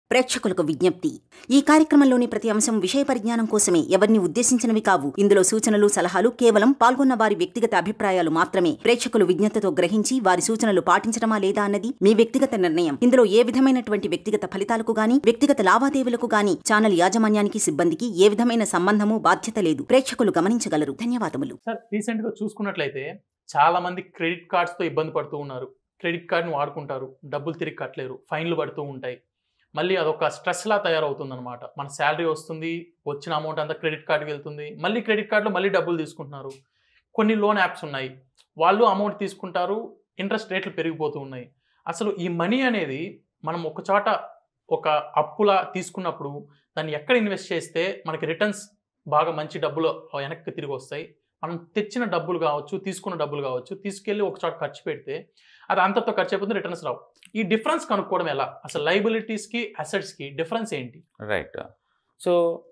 ప్రేక్షకులకు విజ్ఞప్తి ఈ కార్యక్రమంలోని ప్రతి అంశం విషయ పరిజ్ఞానం కోసమే ఎవరిని ఉద్దేశించినవి కావు ఇందులో సూచనలు సలహాలు కేవలం పాల్గొన్న వారి వ్యక్తిగత అభిప్రాయాలు మాత్రమే ప్రేక్షకులు విజ్ఞతతో గ్రహించి వారి సూచనలు పాటించడమా లేదా అన్నది మీ వ్యక్తిగత నిర్ణయం ఇందులో ఏ విధమైనటువంటి వ్యక్తిగత ఫలితాలకు గాని వ్యక్తిగత లావాదేవీలకు గాని ఛానల్ యాజమాన్యానికి సిబ్బందికి ఏ విధమైన సంబంధము బాధ్యత లేదు ప్రేక్షకులు గమనించగలరు ధన్యవాదములు సార్ రీసెంట్గా చూసుకున్నట్లయితే చాలా మంది క్రెడిట్ కార్డ్స్తో ఇబ్బంది పడుతూ ఉన్నారు క్రెడిట్ కార్డ్ని వాడుకుంటారు డబ్బులు తిరిగి కట్టలేరు ఫైన్లు పడుతూ ఉంటాయి మళ్ళీ అదొక స్ట్రెస్లా తయారవుతుంది అనమాట మన శాలరీ వస్తుంది వచ్చిన అమౌంట్ అంతా క్రెడిట్ కార్డుకి వెళ్తుంది మళ్ళీ క్రెడిట్ కార్డులో మళ్ళీ డబ్బులు తీసుకుంటున్నారు కొన్ని లోన్ యాప్స్ ఉన్నాయి వాళ్ళు అమౌంట్ తీసుకుంటారు ఇంట్రెస్ట్ రేట్లు పెరిగిపోతూ ఉన్నాయి అసలు ఈ మనీ అనేది మనం ఒక చోట ఒక అప్పులా తీసుకున్నప్పుడు దాన్ని ఎక్కడ ఇన్వెస్ట్ చేస్తే మనకి రిటర్న్స్ బాగా మంచి డబ్బులు వెనక్కి తిరిగి వస్తాయి మనం తెచ్చిన డబ్బులు కావచ్చు తీసుకున్న డబ్బులు కావచ్చు తీసుకెళ్ళి ఒక చోట ఖర్చు పెడితే అది అంతతో ఖర్చు అయిపోతుంది రిటర్న్స్ రావు ఈ డిఫరెన్స్ కనుక్కోవడం ఎలా అసలు లైబిలిటీస్కి అసెట్స్కి డిఫరెన్స్ ఏంటి right so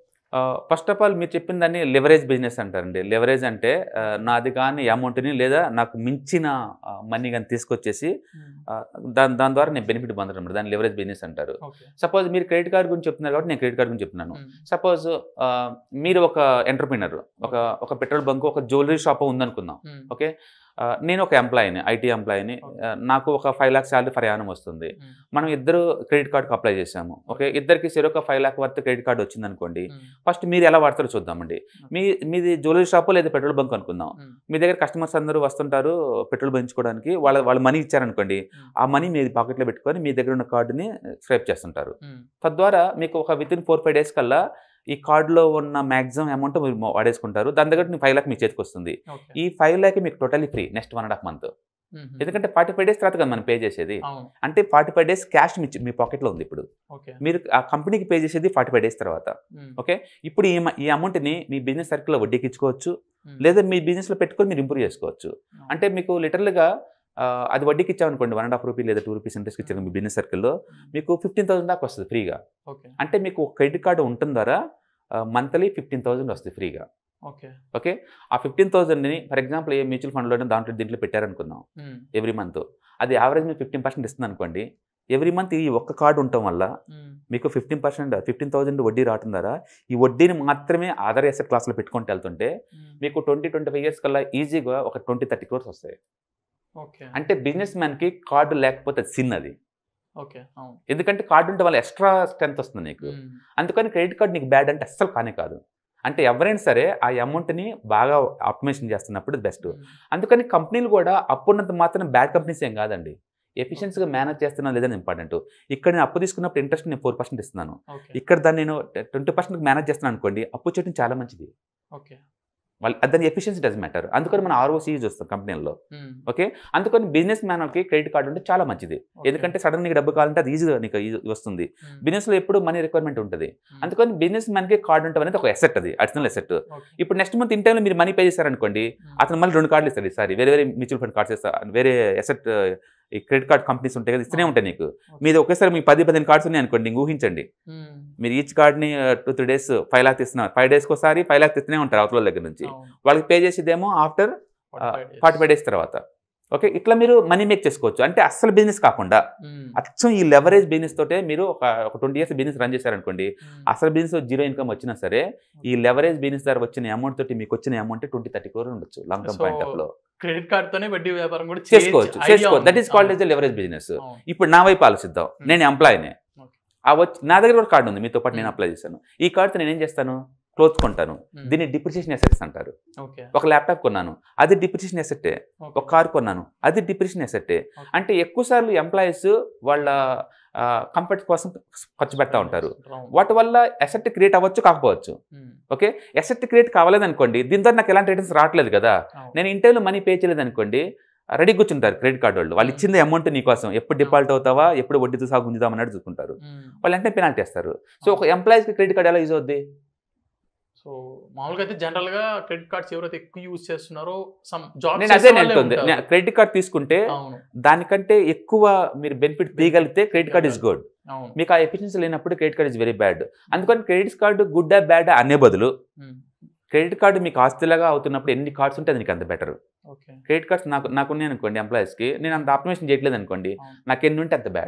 first of all మీరు చెప్పిన దాన్ని లెవరేజ్ బిజినెస్ అంటారండి లెవరేజ్ అంటే ఆ, నాది కానీ అమౌంట్ని లేదా నాకు మించిన మనీ కానీ తీసుకొచ్చేసి ఆ, దాని దాని ద్వారా నేను బెనిఫిట్ పొందడం అన్నమాట. దాన్ని లెవరేజ్ బిజినెస్ అంటారు ఓకే సపోజ్ మీరు క్రెడిట్ కార్డ్ గురించి చెప్తున్నారు కాబట్టి నేను క్రెడిట్ కార్డ్ గురించి చెప్తున్నాను సపోజ్ మీరు ఒక ఎంటర్ప్రినర్ ఒక ఒక పెట్రోల్ బంక్ ఒక జ్యువెలరీ షాప్ ఉందనుకుందాం ఓకే ఆ, నేను ఒక ఎంప్లాయీని ఐటీ ఎంప్లాయీని ఆ, నాకు ఒక ఫైవ్ ల్యాక్స్ శాలరీ ప్రయాణం వస్తుంది మనం ఇద్దరు క్రెడిట్ కార్డ్కి అప్లై చేసాము ఓకే ఇద్దరికి ఒక five lakh worth credit card వచ్చింది అనుకోండి ఫస్ట్ మీరు ఎలా వాడతారో చూద్దామండి మీ మీది జ్యువెలరీ షాప్ లేదా పెట్రోల్ బంక్ అనుకుందాం మీ దగ్గర కస్టమర్స్ అందరూ వస్తుంటారు పెట్రోల్ పెంచుకోవడానికి వాళ్ళ వాళ్ళు మనీ ఇచ్చారనుకోండి ఆ మనీ మీ పాకెట్లో పెట్టుకొని మీ దగ్గర ఉన్న కార్డుని స్క్రైప్ చేస్తుంటారు తద్వారా మీకు ఒక within four five days కల్లా ఈ కార్డులో ఉన్న మ్యాక్సిమం అమౌంట్ మీరు వాడేసుకుంటారు దాని దగ్గర ఫైవ్ ల్యాక్ మీ చేతికి వస్తుంది ఈ ఫైవ్ ల్యాక్ మీకు totally free next one and half month ఎందుకంటే ఫార్టీ ఫైవ్ డేస్ తర్వాత కదా మనం పే చేసేది అవును అంటే ఫార్టీ ఫైవ్ డేస్ క్యాష్ మీ మీ పాకెట్లో ఉంది ఇప్పుడు ఓకే మీరు ఆ కంపెనీకి పే చేసేది ఫార్టీ ఫైవ్ డేస్ తర్వాత ఓకే ఇప్పుడు ఈ మ- ఈ అమౌంట్ని మీ బిజినెస్ సర్కిల్లో వడ్డీకి ఇచ్చుకోవచ్చు లేదా మీ బిజినెస్లో పెట్టుకొని మీరు ఇంప్రూవ్ చేసుకోవచ్చు అంటే మీకు లిటరల్గా అది వడ్డీకి ఇచ్చామనుకోండి వన్ అండ్ హాఫ్ రూపీ లేదా టూ రూపీస్ ఇంట్రెస్ట్ ఇచ్చారు మీ బిజినెస్ సర్కిల్లో మీకు ఫిఫ్టీన్ థౌసండ్ దాకా వస్తుంది ఫ్రీగా ఓకే అంటే మీకు క్రెడిట్ కార్డు ఉంటుంది ద్వారా మంత్లీ ఫిఫ్టీన్ థౌసండ్ వస్తుంది ఫ్రీగా ఓకే ఓకే ఆ ఫిఫ్టీన్ థౌసండ్ని ఫర్ ఎగ్జాంపుల్ ఏ మ్యూచువల్ ఫండ్లో దాంట్లో దీంట్లో పెట్టారనుకుందాం ఎవ్రీ మంత్ అది యావరేజ్ మీకు ఫిఫ్టీన్ పర్సెంట్ ఇస్తుంది అనుకోండి ఎవ్రీ మంత్ ఈ ఒక్క కార్డు ఉండటం వల్ల మీకు ఫిఫ్టీన్ పర్సెంట్ ఫిఫ్టీన్ థౌసండ్ వడ్డీ రావడం ద్వారా ఈ వడ్డీని మాత్రమే ఆధార్ ఎసెట్ క్లాస్లో పెట్టుకుంటూ వెళ్తుంటే మీకు ట్వంటీ ట్వంటీ ఫైవ్ ఇయర్స్ కల్లా ఈజీగా ఒక ట్వంటీ థర్టీ క్రోర్స్ వస్తాయి ఓకే అంటే బిజినెస్ మ్యాన్కి కార్డు లేకపోతే అది సిన్ అది ఓకే అవును ఎందుకంటే కార్డు ఉంటే వాళ్ళ ఎక్స్ట్రా స్ట్రెంత్ వస్తుంది నీకు అందుకని క్రెడిట్ కార్డ్ నీకు బ్యాడ్ అంటే అస్సలు కానే కాదు అంటే ఎవరైనా సరే ఆ అమౌంట్ని బాగా ఆప్టిమైజేషన్ చేస్తున్నప్పుడు బెస్ట్ అందుకని కంపెనీలు కూడా అప్పున్నంత మాత్రం బ్యాడ్ కంపెనీస్ ఏం కాదండి ఎఫిషియన్సీగా మేనేజ్ చేస్తున్నా లేదని ఇంపార్టెంట్ ఇక్కడ నేను అప్పు తీసుకున్నప్పుడు ఇంట్రెస్ట్ నేను ఫోర్ పర్సెంట్ ఇస్తున్నాను ఓకే ఇక్కడ దాన్ని నేను ట్వంటీ పర్సెంట్ మేనేజ్ చేస్తున్నాను అనుకోండి అప్పు చేయడం చాలా మంచిది ఓకే వాళ్ళు దాని ఎఫిషియన్సీ డస్ మ్యాటర్ అందుకని మనం ఆర్ఓసీ చూస్తాం కంపెనీల్లో ఓకే అందుకని బిజినెస్ మ్యాన్కి క్రెడిట్ కార్డు ఉంటే చాలా మంచిది ఎందుకంటే సడన్ నీకు డబ్బు కావాలంటే అది ఈజీగా నీకు easy వస్తుంది బిజినెస్లో ఎప్పుడు మనీ రిక్వైర్మెంట్ ఉంటుంది అందుకని బిజినెస్ మ్యాన్కి కార్డు ఉండటం అనేది ఒక ఎసెట్ అది అడిషనల్ ఎసెట్ ఇప్పుడు నెక్స్ట్ మంత్ ఇన్ టైంలో మీరు మనీ పే చేశారనుకోండి అతను మళ్ళీ రెండు కార్డులు ఇస్తాడు ఈసారి వేరే వేరే మ్యూచువల్ ఫండ్ కార్డ్స్ ఇస్తా వేరే ఎసెట్ ఈ క్రెడిట్ కార్డ్ కంపెనీస్ ఉంటాయి కదా ఇస్తూనే ఉంటాయి నీకు మీది ఒకేసారి మీ పది పదిహేను కార్డ్స్ ఉన్నాయి అనుకోండి ఇంక ఊహించండి మీరు ఈచ్ కార్డ్ని two three days five lakh ఇస్తున్నారు ఫైవ్ డేస్కి ఒకసారి ఫైవ్ లాక్ ఇస్తూనే ఉంటారు అవతల దగ్గర నుంచి వాళ్ళకి పే చేసేదేమో ఆఫ్టర్ ఫార్టీ ఫైవ్ డేస్ తర్వాత ఓకే ఇట్లా మీరు మనీ మేక్ చేసుకోవచ్చు అంటే అస్సలు బిజినెస్ కాకుండా అచ్చం ఈ లెవరేజ్ బిజినెస్ తోటే మీరు ఒక ఒక ట్వంటీ ఇయర్స్ బిజినెస్ రన్ చేశారనుకోండి అసలు బిజినెస్ జీరో ఇన్కమ్ వచ్చినా సరే ఈ లెవరేజ్ బిజినెస్ ద్వారా వచ్చిన అమౌంట్ తోటి మీకు వచ్చిన అమౌంట్ ట్వంటీ థర్టీ క్రోర్ ఉండొచ్చు long term So, point of లో క్రెడిట్ కార్డ్ తోనే వడ్డీ వ్యాపారం కూడా చేసుకోవచ్చు చేసుకోవచ్చు that is called as leverage business ఇప్పుడు నా వైపు ఆలోచిద్దాం Hmm. నేను ఎంప్లాయీనే Okay. ఆ వచ్చి నా దగ్గర కూడా కార్డు ఉంది మీతో పాటు నేను Hmm. అప్లై చేశాను ఈ కార్డుతో నేను ఏం చేస్తాను క్లోత్ కొంటాను దీన్ని డిప్రిసియేషన్ ఎసెట్స్ అంటారు ఓకే ఒక ల్యాప్టాప్ కొన్నాను అది డిప్రిసియేషన్ ఎసెట్టే ఒక కార్ కొన్నాను అది డిప్రిషన్ ఎసెట్టే Okay. అంటే ఎక్కువ సార్లు ఎంప్లాయీస్ వాళ్ళ కంఫర్ట్ కోసం ఖర్చు పెడతా ఉంటారు వాటి వల్ల ఎసెట్ క్రియేట్ అవ్వచ్చు కాకపోవచ్చు ఓకే ఎసెట్ క్రియేట్ కావాలేదనుకోండి దీని ద్వారా నాకు ఎలాంటి రిటర్న్స్ రావట్లేదు కదా నేను ఇంటర్వ్యూలో మనీ పే చేయలేదు అనుకోండి రెడీ కూర్చుంటారు క్రెడిట్ కార్డు వాళ్ళు వాళ్ళు ఇచ్చింది అమౌంట్ నీకోసం ఎప్పుడు డిఫాల్ట్ అవుతావా ఎప్పుడు వడ్డీతో సాగు గుంజుదాం అన్నట్టు చూసుకుంటారు వాళ్ళు వెంటనే పెనాల్టీ వేస్తారు సో ఒక ఎంప్లాయీస్కి క్రెడిట్ కార్డు ఎలా యూజ్ అవుద్ది సో మామూలుగా అయితే జనరల్ గా క్రెడిట్ కార్డ్స్ ఎవరైతే ఎక్కువ యూజ్ చేస్తున్నారో సమ్ జాబ్ నేను అదే అంటుంది క్రెడిట్ కార్డ్ తీసుకుంటే అవును దానికంటే ఎక్కువ మీరు బెనిఫిట్ తీయగలిగితే క్రెడిట్ కార్డ్ ఇస్ గుడ్ అవును మీకు ఆ ఎఫిషియన్సీ లేనప్పుడు credit card is very bad అందుకని క్రెడిట్ కార్డు గుడ్ ఆ బ్యాడ్ అనే బదులు ఉమ్. క్రెడిట్ కార్డు మీకు ఆస్తిలాగా అవుతున్నప్పుడు ఎన్ని కార్డ్స్ ఉంటే అది నీకు అంత బెటర్ ఓకే క్రెడిట్ కార్డ్స్ నాకు నాకు ఉన్నాయి అనుకోండి ఎంప్లాయీస్కి నేను అంత ఆప్టిమేషన్ చేయట్లేదు అనుకోండి అవును. నాకు ఎన్ని ఉంటే అంత బ్యాడ్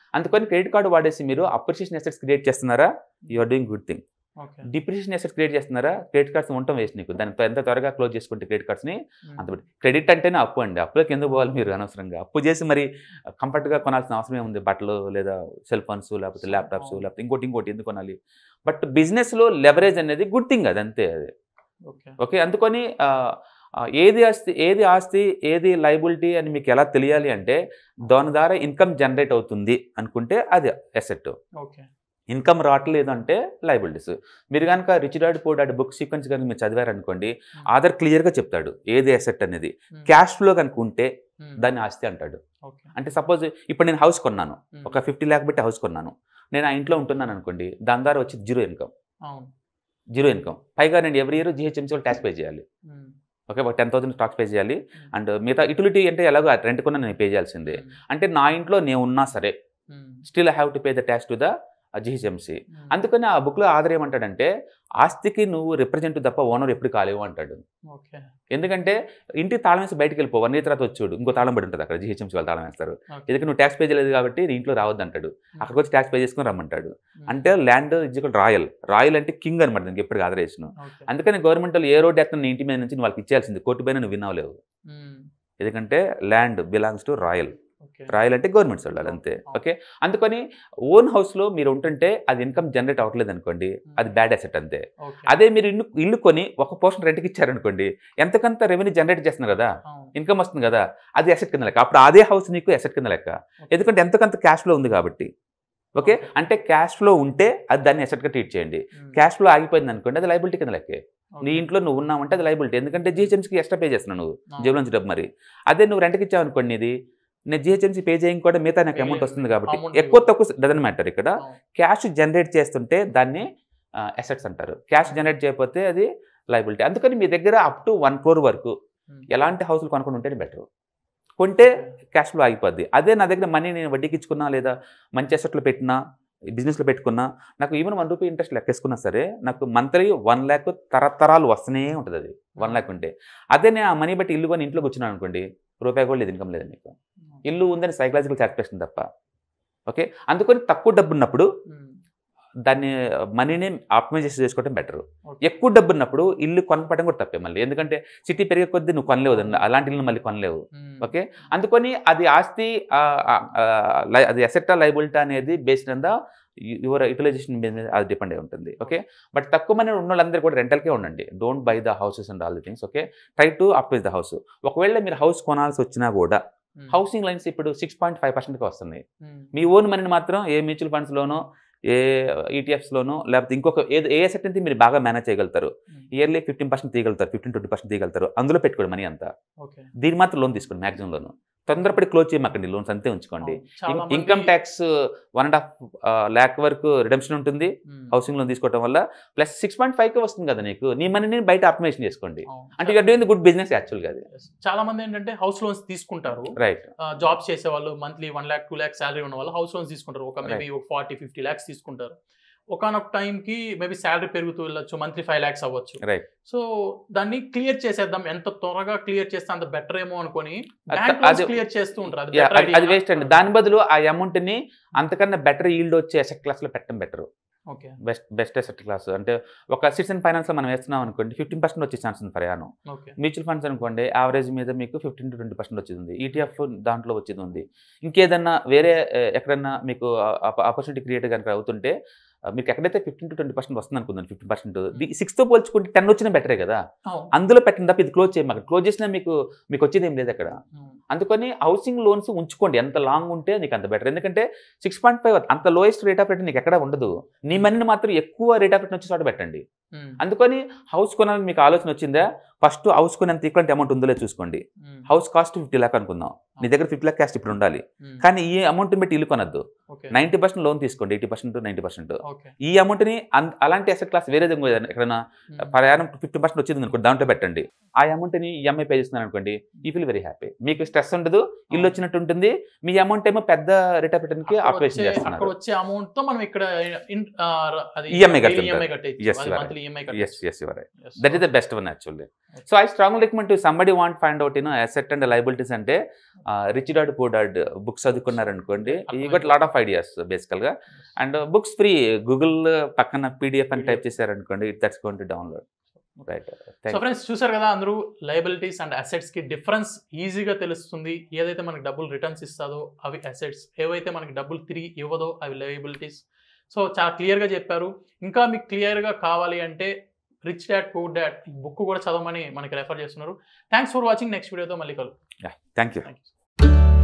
అందుకని క్రెడిట్ కార్డు వాడేసి మీరు అప్రిషియేషన్ అసెట్స్ క్రియేట్ చేస్తున్నారా you are doing good thing okay depreciation assets create చేస్తున్నారా క్రెడిట్ కార్డ్స్ ఉండటం వేస్ట్ నీకు దాని ఎంత త్వరగా క్లోజ్ చేసుకుంటే క్రెడిట్ కార్డ్స్ని అంత క్రెడిట్ అంటేనే అప్పు అండి అప్పులోకి ఎందుకు పోవాలి మీరు అనవసరంగా అప్పు చేసి మరి కంఫర్ట్గా కొనాల్సిన అవసరం ఏముంది బట్టలు లేదా సెల్ ఫోన్స్ లేకపోతే ల్యాప్టాప్స్ లేకపోతే ఇంకోటి ఇంకోటి ఎందుకు కొనాలి బట్ బిజినెస్లో లెవరేజ్ అనేది గుడ్ థింగ్ అది అంతే అది ఓకే ఓకే అందుకని ఆ, ఆ, ఏది ఆస్తి ఏది ఆస్తి ఏది లైబిలిటీ అని మీకు ఎలా తెలియాలి అంటే దాని ద్వారా ఇన్కమ్ జనరేట్ అవుతుంది అనుకుంటే అది అసెట్ ఓకే ఇన్కమ్ రావట్లేదు అంటే లైబిలిటీస్ మీరు కనుక rich dad poor dad book sequence కనుక మీరు చదివారనుకోండి ఆధార్ క్లియర్గా చెప్తాడు ఏది అసెట్ అనేది క్యాష్ ఫ్లో కనుక ఉంటే దాన్ని ఆస్తి అంటాడు ఓకే అంటే సపోజ్ ఇప్పుడు నేను హౌస్ కొన్నాను ఒక ఫిఫ్టీ ల్యాక్ పెట్టి హౌస్ కొన్నాను నేను ఆ ఇంట్లో ఉంటున్నాను అనుకోండి దాని ద్వారా వచ్చి జీరో ఇన్కమ్ అవును జీరో ఇన్కమ్ పైగా నేను ఎవ్రీ ఇయర్ జిహెచ్ఎంసీ వాళ్ళు ట్యాక్స్ పే చేయాలి ఉమ్, ఓకే ఒక టెన్ థౌసండ్ స్టాక్స్ పే చేయాలి అండ్ మిగతా యూటిలిటీ అంటే ఎలాగో రెంట్ కొన్నా నేను పే చేయాల్సిందే ఉమ్, అంటే నా ఇంట్లో నేను ఉన్నా సరే um, still I have to pay the tax to the GHMC um, అందుకని ఆ బుక్లో ఆధార్ ఏమంటాడంటే ఆస్తికి నువ్వు రిప్రజెంట్ తప్ప ఓనర్ ఎప్పుడు కాలేవు అంటాడు ఓకే ఎందుకంటే ఇంటి తాళం వేసి బయటకు వెళ్ళిపో వన్ ఇయర్ తర్వాత వచ్చాడు ఇంకో తాళం పడి ఉంటుంది అక్కడ జిహెచ్ఎంసీ వాళ్ళు తాళం వేస్తారు ఓకే. ఎందుకంటే నువ్వు ట్యాక్స్ పే చేయలేదు కాబట్టి నీ ఇంట్లో రావద్దు అంటాడు అక్కడికి వచ్చి ట్యాక్స్ పే చేసుకుని రమ్మంటాడు ఉమ్, అంటే ల్యాండ్ ఇజ్ రాయల్ రాయల్ అంటే కింగ్ అనమాట దానికి ఎప్పుడు ఆదరేషన్ ఓకే. అందుకని గవర్నమెంట్ వాళ్ళు ఏ రోడ్ ఎక్కడ నీ ఇంటి మీద నుంచి నువ్వు వాళ్ళకి ఇచ్చేయాల్సింది కోర్టు పైన నువ్వు విన్నావులేవు ఉమ్, ఎందుకంటే land belongs to royal okay. Royal అంటే గవర్నమెంట్ వాళ్ళు అంతే ఓకే అందుకని ఓన్ హౌస్లో మీరు ఉంటుంటే అది ఇన్కమ్ జనరేట్ అవ్వట్లేదు అనుకోండి అది బ్యాడ్ అసెట్ అంతే ఓకే. అదే మీరు ఇల్లు ఇల్లు కొని ఒక పోర్షన్ రెంట్కి ఇచ్చారనుకోండి ఎంతకంత రెవెన్యూ జనరేట్ చేస్తున్నారు కదా అవును. ఇన్కమ్ వస్తుంది కదా అది అసెట్ కింద లెక్క అప్పుడు అదే హౌస్ నీకు అసెట్ కింద లెక్క ఎందుకంటే ఎంతకంత క్యాష్ ఫ్లో ఉంది కాబట్టి ఓకే అంటే క్యాష్ ఫ్లో ఉంటే అది దాన్ని అసెట్గా ట్రీట్ చేయండి ఉమ్, క్యాష్ ఫ్లో ఆగిపోయింది అనుకోండి అది లైబిలిటీ కింద లెక్కే ఓకే. నీ ఇంట్లో నువ్వు ఉన్నావంటే అది లైబిలిటీ ఎందుకంటే జిహెచ్ఎంసీకి ఎక్స్ట్రా పే చేస్తున్నావు నువ్వు అవును. జేబులో నుంచి డబ్బు మరి అదే నువ్వు రెంట్కి ఇచ్చావు అనుకోండి ఇది నేను జిహెచ్ఎంసీ పే చేయడం కూడా మిగతా నాకు అమౌంట్ వస్తుంది కాబట్టి Amount ఎక్కువ తక్కువ డజన్ మ్యాటర్ ఇక్కడ అవును. క్యాష్ జనరేట్ చేస్తుంటే దాన్ని అసెట్స్ అంటారు క్యాష్ జనరేట్ చేయకపోతే అది లైబిలిటీ అందుకని మీ దగ్గర అప్ టు వన్ క్రోర్ వరకు ఉమ్, ఎలాంటి హౌస్లు కొనుక్కొని ఉంటేనే బెటర్ కొంటే క్యాష్ ఫ్లో ఆగిపోద్ది అదే నా దగ్గర మనీ నేను వడ్డీకి ఇచ్చుకున్నా లేదా మంచి అసెట్లు పెట్టినా బిజినెస్లో పెట్టుకున్నా నాకు ఈవెన్ వన్ రూపీ ఇంట్రెస్ట్ లెక్కేసుకున్నా సరే నాకు మంత్లీ వన్ ల్యాక్ తరతరాలు వస్తూనే ఉంటుంది అది వన్ ల్యాక్ ఉంటే అదే నేను ఆ మనీ బట్టి ఇల్లు కొని ఇంట్లో కూర్చున్నాను అనుకోండి రూపాయి కూడా లేదు ఇన్కమ్ లేదు మీకు ఇల్లు ఉందని సైకలాజికల్ సాటిస్ఫాక్షన్ తప్ప ఓకే అందుకని తక్కువ డబ్బు ఉన్నప్పుడు ఉమ్, దాన్ని మనీని ఆప్టిమైజ్ చేసుకోవడం బెటర్ ఓకే. ఎక్కువ డబ్బు ఉన్నప్పుడు ఇల్లు కొనపడం కూడా తప్పే మళ్ళీ ఎందుకంటే సిటీ పెరిగే కొద్దీ నువ్వు కొనలేవు దాన్ని. అలాంటి ఇల్లు మళ్ళీ కొనలేవు ఉమ్, ఓకే అందుకని అది ఆస్తి ఆ, ఆ, ఆ, లై- అది అసెట్టా లైబిలిటీ అనేది based on the your utilization మీద అది డిపెండ్ అయి ఉంటుంది ఓకే బట్ తక్కువ మంది ఉన్న వాళ్ళందరూ కూడా రెంటల్కే ఉండండి don't buy the houses and all the things okay try to appraise the house ఒకవేళ మీరు హౌస్ కొనాల్సి వచ్చినా కూడా ఉమ్, హౌసింగ్ లైన్స్ ఇప్పుడు సిక్స్ పాయింట్ ఫైవ్ పర్సెంట్కి వస్తున్నాయి ఉమ్, మీ ఓన్ మనీని మాత్రం ఏ మ్యూచువల్ ఫండ్స్లోనో ఏ ఈటీఎఫ్స్లోనో లేకపోతే ఇంకొక ఏదో ఏ అసెట్ అయితే మీరు బాగా మేనేజ్ చేయగలుగుతారు ఉమ్, ఇయర్లీ ఫిఫ్టీన్ పర్సెంట్ తీయగలుగుతారు ఫిఫ్టీన్ ట్వంటీ పర్సెంట్ తీయగలుగుతారు అందులో పెట్టుకోండి మనీ అంతా ఓకే. దీని మాత్రం లోన్ తీసుకోండి మ్యాక్సిమం లోన్ తొందరపడి క్లోజ్ చేయమాకండి లోన్స్ అంతే ఉంచుకోండి అవును. చాలా మంది- income tax one and half lakh వరకు రిడమ్షన్ ఉంటుంది ఉమ్, హౌసింగ్ లోన్ తీసుకోవడం వల్ల ప్లస్ సిక్స్ పాయింట్ ఫైవ్కి వస్తుంది కదా నీకు నీ మనీని బయట ఆప్టిమైజేషన్ చేసుకోండి అవును. అంటే యూఆర్ డూయింగ్ గుడ్ బిజినెస్ యాక్చువల్గా అది Yes. చాలా మంది ఏంటంటే హౌస్ లోన్స్ తీసుకుంటారు రైట్ జాబ్స్ చేసే వాళ్ళు monthly one lakh two lakh salary ఉన్న వాళ్ళు హౌస్ లోన్స్ తీసుకుంటారు ఒక మేబీ ఒక ఫార్టీ ఫిఫ్టీ ల్యాక్స్ తీసుకుంటారు ఒకనొక టైంకి మేబీ శాలరీ పెరుగుతూ వెళ్ళొచ్చు మంత్లీ ఫైవ్ ల్యాక్స్ అవ్వచ్చు రైట్ సో దాన్ని క్లియర్ చేసేద్దాం ఎంత త్వరగా క్లియర్ చేస్తే అంత బెటర్ ఏమో అనుకొని అది- బ్యాంక్ అది- క్లియర్ చేస్తూ ఉంటారు అది Yeah, better అది- idea. అది వేస్ట్ అండి దాని బదులు ఆ అమౌంట్ని అంతకన్నా బెటర్ ఈల్డ్ వచ్చే అసెట్ క్లాస్లో పెట్టడం better okay best best asset class అంటే ఒక సిటిజన్ ఫైనాన్స్లో మనం వేస్తున్నాం అనుకోండి ఫిఫ్టీన్ పర్సెంట్ వచ్చే ఛాన్స్ ఉంది ప్రయాణం ఓకే మ్యూచువల్ ఫండ్స్ అనుకోండి యావరేజ్ మీద మీకు ఫిఫ్టీన్ టు ట్వంటీ పర్సెంట్ వచ్చేది ఉంది ఈటీఎఫ్ దాంట్లో వచ్చేది ఉంది ఇంకేదన్నా వేరే ఏ, ఎక్కడన్నా మీకు ఆపర్చునిటీ క్రియేట్ కనుక అవుతుంటే ఆ, మీకు ఎక్కడైతే ఫిఫ్టీన్ టు ట్వంటీ పర్సెంట్ వస్తుంది అనుకుందాం ఫిఫ్టీన్ పర్సెంట్ సిక్స్తో పోల్చుకుంటే టెన్ వచ్చినా బెటరే కదా అవును. అందులో పెట్టిన తప్ప ఇది క్లోజ్ చేయమాక క్లోజ్ చేసినా మీకు మీకు వచ్చేది ఏం లేదు అక్కడ అవును. అందుకని హౌసింగ్ లోన్స్ ఉంచుకోండి ఎంత లాంగ్ ఉంటే నీకు అంత బెటర్ ఎందుకంటే సిక్స్ పాయింట్ ఫైవ్ అంత లోయెస్ట్ రేట్ ఆఫ్ రిటర్న్ నీకు ఎక్కడ ఉండదు నీ మనీని మాత్రం ఎక్కువ రేట్ ఆఫ్ రిటర్న్ వచ్చే చోట పెట్టండి ఉమ్, అందుకని హౌస్ కొనాలని మీకు ఆలోచన వచ్చిందా ఫస్ట్ హౌస్ కొనేంత ఈక్వల్ అమౌంట్ ఉందో లేదో చూసుకోండి um, house cost fifty lakh అనుకుందాం నీ దగ్గర ఫిఫ్టీ ల్యాక్ క్యాస్ట్ ఇప్పుడు ఉండాలి ఉమ్, కానీ ఈ అమౌంట్ పెట్టి ఇల్లు కొనద్దు ఓకే నైంటీ పర్సెంట్ లోన్ తీసుకోండి eighty percent ninety percent okay ఈ అమౌంట్ని అన్- అలాంటి అసెట్ క్లాస్ వేరే విధంగా ఏదైనా ఎక్కడైనా ఉమ్, ప్రయాణం ఫిఫ్టీ పర్సెంట్ వచ్చింది అనుకోండి దాంట్లో పెట్టండి ఆ అమౌంట్ని ఈఎంఐ పే చేస్తున్నారు అనుకోండి యూ ఫీల్ వెరీ హ్యాపీ మీకు స్ట్రెస్ ఉండదు ఇల్లు వచ్చినట్టు ఉంటుంది మీ అమౌంట్ ఏమో పెద్ద రేట్ ఆఫ్ రిటర్న్కి అక్కడ ఆపరేషన్ వచ్చే- అక్కడ చేస్తున్నారు వచ్చే అమౌంట్ తో మనం ఇక్కడ ఇన్- ఆ, అది EMI కడుతుంటారు. EMI కట్టేయచ్చు. Yes, అది you are monthly monthly EMI yes yes your that is the best one actually so I strong recommend to somebody want find out you know asset and liabilities అంటే rich dad poor dad books చదువుకున్నారనుకోండి you got lot of ideas బేసికల్గా and books free Google పక్కన PDF అని type చేశారనుకోండి that's gone to download right so friends చూసారు కదా అందరూ liabilities and assets కి డిఫరెన్స్ ఈజీగా తెలుస్తుంది ఏదైతే మనకి డబ్బులు రిటర్న్స్ ఇస్తుందో అవి అసెట్స్ ఏవైతే మనకి డబ్బులు తిరిగి ఇవ్వదో అవి లయబిలిటీస్ సో చాలా క్లియర్గా చెప్పారు ఇంకా మీకు క్లియర్గా కావాలి అంటే రిచ్ డాడ్ పూర్ డాడ్ ఈ బుక్ కూడా చదవమని మనకి రెఫర్ చేస్తున్నారు థ్యాంక్స్ ఫర్ వాచింగ్ నెక్స్ట్ వీడియోతో మళ్ళీ కలు థ్యాంక్ యూ థ్యాంక్ యూ